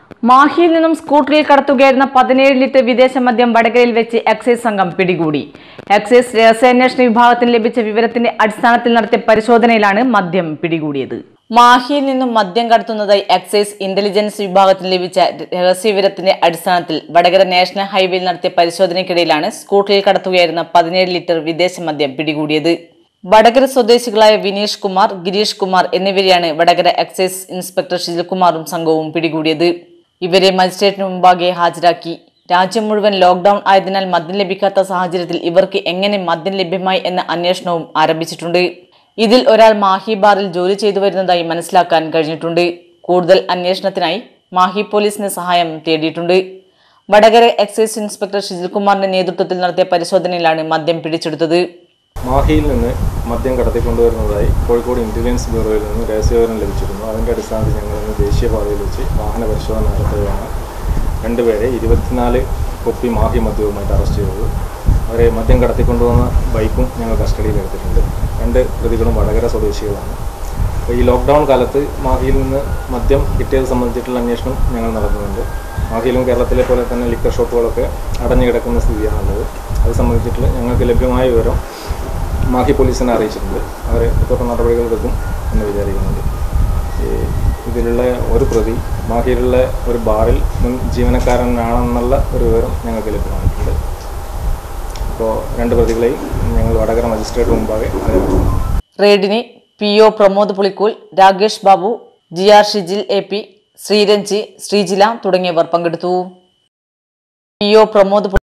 മാഹിയിൽ നിന്നും സ്കൂട്ടറിൽ കടത്തുകയായിരുന്ന പതിനേഴ് ലിറ്റർ വിദേശ മദ്യം വടകരയിൽ വെച്ച് എക്സൈസ് സംഘം പിടികൂടി എക്സൈസ് രഹസ്യാന്വേഷണ വിഭാഗത്തിന് ലഭിച്ച വിവരത്തിന്റെ അടിസ്ഥാനത്തിൽ നടത്തിയ പരിശോധനയിലാണ് മദ്യം പിടികൂടിയത് മാഹിയിൽ നിന്നും മദ്യം കടത്തുന്നതായി എക്സൈസ് ഇന്റലിജൻസ് വിഭാഗത്തിന് ലഭിച്ച രഹസ്യവിവരത്തിന്റെ അടിസ്ഥാനത്തിൽ വടകര നാഷണൽ ഹൈവേയിൽ നടത്തിയ പരിശോധനയ്ക്കിടയിലാണ് സ്കൂട്ടറിൽ കടത്തുകയായിരുന്ന പതിനേഴ് ലിറ്റർ വിദേശ മദ്യം പിടികൂടിയത് വടകര സ്വദേശികളായ വിനീഷ് കുമാർ ഗിരീഷ് കുമാർ എന്നിവരെയാണ് വടകര എക്സൈസ് ഇൻസ്പെക്ടർ ഷിജിൽകുമാറും സംഘവും പിടികൂടിയത് ഇവരെ മജിസ്ട്രേറ്റിന് മുമ്പാകെ ഹാജരാക്കി രാജ്യം മുഴുവൻ ലോക്ഡൌൺ ആയതിനാൽ മദ്യം ലഭിക്കാത്ത സാഹചര്യത്തിൽ ഇവർക്ക് എങ്ങനെ മദ്യം ലഭ്യമായി എന്ന അന്വേഷണവും ആരംഭിച്ചിട്ടുണ്ട് ഇതിൽ ഒരാൾ മാഹി ബാറിൽ ജോലി ചെയ്തു വരുന്നതായി മനസ്സിലാക്കാൻ കഴിഞ്ഞിട്ടുണ്ട് കൂടുതൽ അന്വേഷണത്തിനായി മാഹി പോലീസിന് സഹായം തേടിയിട്ടുണ്ട് വടകര എക്സൈസ് ഇൻസ്പെക്ടർ ഷിജിൽകുമാറിന്റെ നേതൃത്വത്തിൽ നടത്തിയ പരിശോധനയിലാണ് മദ്യം പിടിച്ചെടുത്തത് മാഹിയിൽ നിന്ന് മദ്യം കടത്തിക്കൊണ്ടുവരുന്നതായി കോഴിക്കോട് ഇന്റലിജൻസ് ബ്യൂറോയിൽ നിന്ന് രഹസ്യവിവരം ലഭിച്ചിരുന്നു അതിൻ്റെ അടിസ്ഥാനത്തിൽ ഞങ്ങൾ ഇന്ന് ദേശീയപാതയിൽ വെച്ച് വാഹന പരിശോധന നടത്തുകയാണ് രണ്ടുപേരെ ഇരുപത്തിനാല് കുപ്പി മാഹി മദ്യവുമായിട്ട് അറസ്റ്റ് ചെയ്തത് അവരെ മദ്യം കടത്തിക്കൊണ്ടുവന്ന ബൈക്കും ഞങ്ങൾ കസ്റ്റഡിയിൽ എടുത്തിട്ടുണ്ട് രണ്ട് പ്രതികളും വടകര സ്വദേശികളാണ് അപ്പോൾ ഈ ലോക്ക്ഡൗൺ കാലത്ത് മാഹിയിൽ നിന്ന് മദ്യം കിട്ടിയത് സംബന്ധിച്ചിട്ടുള്ള അന്വേഷണം ഞങ്ങൾ നടത്തുന്നുണ്ട് മാഹിയിലും കേരളത്തിലെ പോലെ തന്നെ ലിക്കർ ഷോപ്പുകളൊക്കെ അടഞ്ഞു കിടക്കുന്ന സ്ഥിതിയാണുള്ളത് അത് സംബന്ധിച്ചിട്ടുള്ള ഞങ്ങൾക്ക് ലഭ്യമായ വിവരം മാഹി പോലീസിനെ അറിയിച്ചിട്ടുണ്ട് അവർ തുടർ നടപടികൾ എടുക്കും എന്ന് വിചാരിക്കുന്നുണ്ട് ഈ ഇതിലുള്ള ഒരു പ്രതി മാഹിയിലുള്ള ഒരു ബാറിൽ മുൻ ജീവനക്കാരനാണെന്നുള്ള ഒരു വിവരം ഞങ്ങൾക്ക് ലഭ്യമായിട്ടുണ്ട് അപ്പോൾ രണ്ട് പ്രതികളെയും ഞങ്ങൾ വടകര മജിസ്ട്രേറ്റ് മുമ്പാകെ ഹാജരാക്കുന്നു റെയ്ഡിന് P O Pramod Pulikkool Rakesh Babu G R Shijil A P Sreeranji Sreejila തുടങ്ങിയവർ പങ്കെടുത്തു പി ഒ പ്രമോദ്